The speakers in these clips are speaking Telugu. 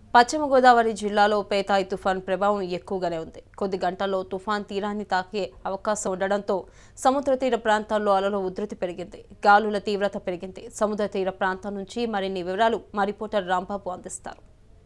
పశ్చిమ గోదావరి జిల్లాలో పేతాయి తుఫాన్ ప్రభావం ఎక్కువగానే ఉంది కొద్ది గంటల్లో తుఫాన్ తీరాన్ని తాకే అవకాశం ఉండడంతో సముద్ర తీర ప్రాంతాల్లో అలల ఉధృతి పెరిగింది గాలుల తీవ్రత పెరిగింది సముద్ర తీర ప్రాంతం నుంచి మరిన్ని వివరాలు మా రిపోర్టర్ రాంబాబు అందిస్తారు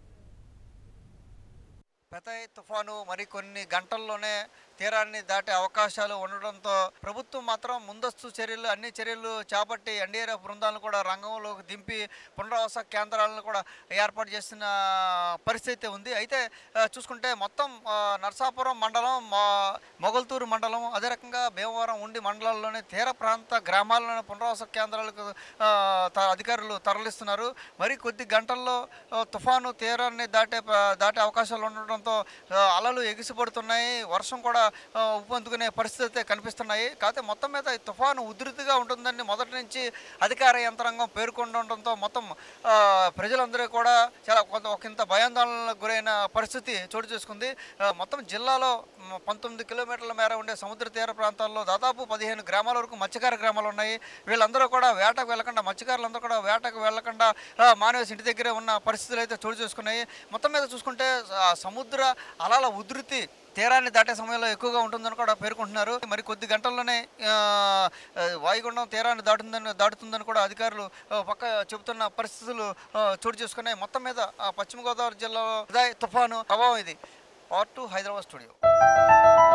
పెతాయ్ తుఫాను మరి కొన్ని గంటల్లోనే తీరాన్ని దాటే అవకాశాలు ఉండడంతో ప్రభుత్వం మాత్రం ముందస్తు చర్యలు అన్ని చర్యలు చేపట్టి ఎన్డీఆర్ఎఫ్ బృందాలను కూడా రంగంలోకి దింపి పునరావాస కేంద్రాలను కూడా ఏర్పాటు చేసిన పరిస్థితి ఉంది అయితే ఆ, చూసుకుంటే మొత్తం ఆ, నరసాపురం మండలం మా- మొగల్తూరు మండలం అదే రకంగా భీమవరం ఉండి మండలాల్లోని తీర ప్రాంత గ్రామాల్లోని పునరావాస కేంద్రాలకు ఆ, త- అధికారులు తరలిస్తున్నారు మరి కొద్ది గంటల్లో ఆ, తుఫాను తీరాన్ని దాటే ప- దాటే అవకాశాలు ఉండడంతో ఆ, అలలు ఎగిసిపడుతున్నాయి వర్షం కూడా ఆ, ఉప్పొందుకునే పరిస్థితి అయితే కనిపిస్తున్నాయి కాకపోతే మొత్తం మీద ఈ తుఫాను ఉధృతిగా ఉంటుందని మొదటి నుంచి అధికార యంత్రాంగం పేర్కొనడంతో మొత్తం ఆ, ప్రజలందరూ కూడా చాలా కొంత ఒకంత భయాందోళనలకు గురైన పరిస్థితి చోటు చేసుకుంది ఆ, మొత్తం జిల్లాలో మ, పంతొమ్మిది కిలోమీటర్ల మేర ఉండే సముద్ర తీర ప్రాంతాల్లో దాదాపు పదిహేను గ్రామాల వరకు మత్స్యకార గ్రామాలు ఉన్నాయి వీళ్ళందరూ కూడా వేటకు వెళ్ళకుండా మత్స్యకారులందరూ కూడా వేటకు వెళ్ళకుండా ఆ, మానవేసి ఇంటి దగ్గరే ఉన్న పరిస్థితులు అయితే చోటు చేసుకున్నాయి మొత్తం మీద చూసుకుంటే ఆ, సముద్ర అలల ఉధృతి తీరాన్ని దాటే సమయంలో ఎక్కువగా ఉంటుందని కూడా పేర్కొంటున్నారు మరి కొద్ది గంటల్లోనే ఆ, ఆ, వాయుగుండం తీరాన్ని దాటుతుందని దాటుతుందని కూడా అధికారులు ఆ, పక్క చెబుతున్న పరిస్థితులు ఆ, చోటు చేసుకున్నాయి మొత్తం మీద ఆ, పశ్చిమ గోదావరి జిల్లాలో ఉదయ్ తుఫాను ప్రభావం ఇది పార్ట్ టూ హైదరాబాద్ స్టూడియో